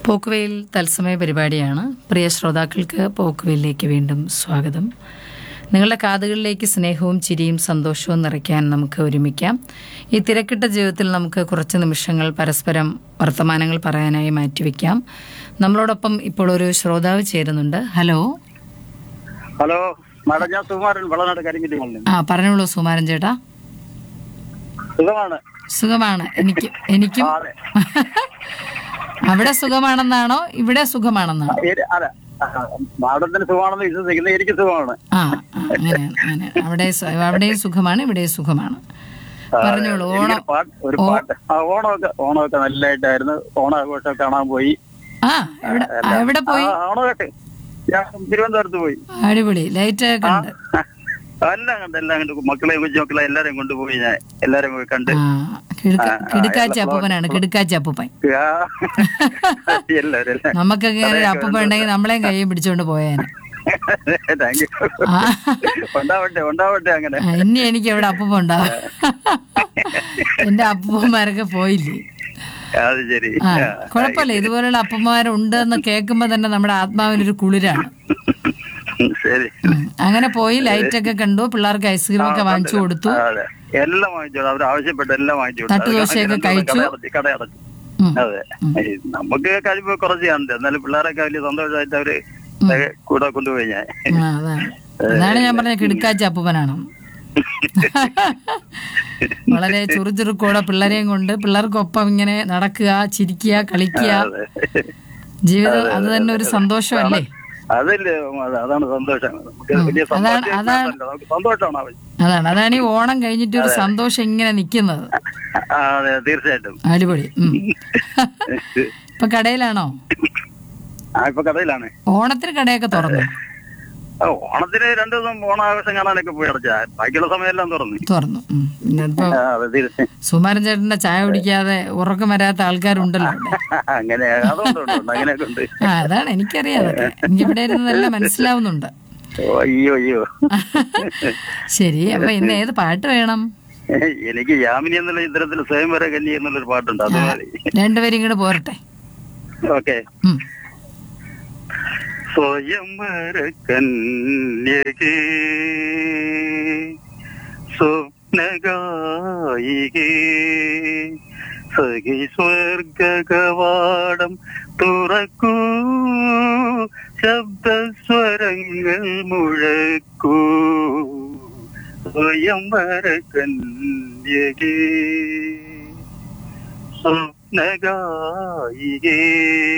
പോക്കുവെയിൽ തത്സമയ പരിപാടിയാണ് പ്രിയ ശ്രോതാക്കൾക്ക് പോക്കുവെയിലേക്ക് വീണ്ടും സ്വാഗതം നിങ്ങളുടെ കാതുകളിലേക്ക് സ്നേഹവും ചിരിയും സന്തോഷവും നിറയ്ക്കാൻ നമുക്ക് ഒരുമിക്കാം ഈ തിരക്കിട്ട ജീവിതത്തിൽ നമുക്ക് കുറച്ച് നിമിഷങ്ങൾ പരസ്പരം വർത്തമാനങ്ങൾ പറയാനായി മാറ്റിവെക്കാം നമ്മളോടൊപ്പം ഇപ്പോൾ ഒരു ശ്രോതാവ് ചേരുന്നുണ്ട് ഹലോ ഹലോ മാഡം ഞാൻ സുകുമാരൻ വളനാട് കരിങ്ങിരി മണ്ണി ആ പറഞ്ഞോളൂ സുമാരൻ ചേട്ടാ സുഖമാണ് സുഖമാണ് എനിക്ക് എനിക്കും ആ, അതെ അവിടെ സുഖമാണെന്നാണോ ഇവിടെ സുഖമാണെന്നാണോ ഏ- അതെ ആ, മാഡത്തിന് സുഖമാണെന്ന് വിശ്വസിക്കുന്നത് എനിക്ക് സുഖമാണ് ആ ആ, അങ്ങനെ അങ്ങനെ അവിടെ സു- അവിടെയും സുഖമാണ് ഇവിടെയും സുഖമാണ് പറഞ്ഞോളൂ ഓണം എനിക്കൊരു പാട്ട് ഒരു പാട്ട് ആ ഓണമൊക്കെ ഓണമൊക്കെ നല്ലതായിട്ടായിരുന്നു ഓണാഘോഷം കാണാൻ പോയി ആ എവിടെ ആ, എവിടെ പോയി ആ, ഓണമൊക്കെ ഞാൻ തിരുവനന്തപുരത്ത് പോയി അടിപൊളി ലൈറ്റ് ഒക്കെ ഉണ്ട് എല്ലാം കണ്ട് എല്ലാം കണ്ട് മക്കളെയും കൊച്ചുമക്കളെ എല്ലാരെയും കൊണ്ടുപോയി ഞാൻ എല്ലാരെയും പോയി കണ്ട് ആ കിടുക്ക ആ, ആ, കിടുക്കാച്ചി എല്ലാ അപ്പൂപ്പനാണ് കിടുക്കാച്ചി അപ്പൂപ്പൻ ആ, എല്ലാവരും എല്ലാം നമുക്കൊക്കെ ഇങ്ങനെ ഒരു അപ്പൂപ്പൻ ഉണ്ടെങ്കിൽ നമ്മളെയും കയ്യും പിടിച്ചോണ്ട് പോയേനെ താങ്ക് യു ആ ഉണ്ടാവട്ടെ ഉണ്ടാവട്ടെ അങ്ങനെ ആ, ഇനി എനിക്ക് എവിടെ അപ്പൂപ്പ ഉണ്ടാവും എന്റെ അപ്പൂപ്പന്മാരൊക്കെ പോയില്ലേ അത് ശരി ആ കുഴപ്പമില്ല ഇതുപോലുള്ള അപ്പന്മാരുണ്ട് എന്ന് കേൾക്കുമ്പോ തന്നെ നമ്മുടെ ആത്മാവിനൊരു കുളിരാണ് ശരി ഉം. അങ്ങനെ പോയി ലൈറ്റ് ഒക്കെ കണ്ടു പിള്ളേർക്ക് ഐസ്ക്രീം ഒക്കെ വാങ്ങിച്ചു കൊടുത്തു ആ, അതെ എല്ലാം വാങ്ങിച്ചു അവർ ആവശ്യപ്പെട്ട എല്ലാം വാങ്ങിച്ചു കൊടുത്തു. തട്ടുദോശയൊക്കെ അത് കഴിച്ചു. കടയടച്ച് കടയടച്ചു ഉം. അതെ ഈ നമുക്ക് കഴിവ് കുറച്ച് കാണുന്നുണ്ട് എന്നാലും പിള്ളേരൊക്കെ വലിയ സന്തോഷമായിട്ട് അവര് കൂടെ കൊണ്ടുപോയി ഞാൻ ആ, അതാണ് അതാണ് ഞാൻ പറഞ്ഞ കിടുക്കാച്ചി അപ്പൂപ്പനാണ് വളരെ ചുറുചുറുക്കോടെ പിള്ളേരെയും കൊണ്ട് പിള്ളേർക്കൊപ്പം ഇങ്ങനെ നടക്കുക ചിരിക്കുക കളിക്കുക അതെ ജീവിതം അത് തന്നെ ഒരു സന്തോഷമല്ലേ അതല്ലേ അത- അതാണ് സന്തോഷം നമുക്ക് വലിയ അതാണ്- സന്തോഷം അതാണ്- നമുക്ക് സന്തോഷമാണ് ആവശ്യം അതാണ് അതാണ് ഈ ഓണം കഴിഞ്ഞിട്ട് ഒരു സന്തോഷം ഇങ്ങനെ നിക്കുന്നത് ആ, അതെ തീർച്ചയായിട്ടും അടിപൊളി ഉം. ഇപ്പൊ കടയിലാണോ ആ ഇപ്പൊ കടയിലാണ് ഓണത്തിന് കടയൊക്കെ തുറന്നു ആ, ഓണത്തിന് രണ്ടു ദിവസം ഓണാഘോഷം കാണാനൊക്കെ പോയി അടച്ചാ ബാക്കിയുള്ള സമയമെല്ലാം തുറന്നു തുറന്നു ഉം. ഇന്നിപ്പോ ആ, അതെ തീർച്ചയായും സുമാരൻ ചേട്ടന്റെ ചായ കുടിക്കാതെ ഉറക്കം വരാത്ത ആൾക്കാരുണ്ടല്ലോ അവിടെ അങ്ങനെ അതുകൊണ്ട് ഉണ്ട്, ഉണ്ട്. അങ്ങനെയൊക്കെ ഉണ്ട് ആ അതാണ് എനിക്കറിയാം അതൊക്കെ എനിക്ക് ഇവിടെ ഇരുന്നതെല്ലാം മനസ്സിലാവുന്നുണ്ട് ഓ, അയ്യോ അയ്യോ ശരി അപ്പൊ ഇന്ന് ഏത് പാട്ട് വേണം എനിക്ക് യാമിനി എന്നുള്ള ചിത്രത്തിൽ സ്വയംവര കന്നി എന്നുള്ളൊരു പാട്ടുണ്ട് അത് മതി രണ്ടുപേരും ഇങ്ങോട്ട് പോരട്ടെ ഓക്കെ ഉം. സ്വയംവര കന്യകേ സ്വപ്നഗായികേ സഖി സ്വർഗകവാടം തുറക്കൂ ശബ്ദസ്വരങ്ങൾ മുഴക്കൂ സ്വയംവര കന്യകേ സ്വപ്നഗായികേ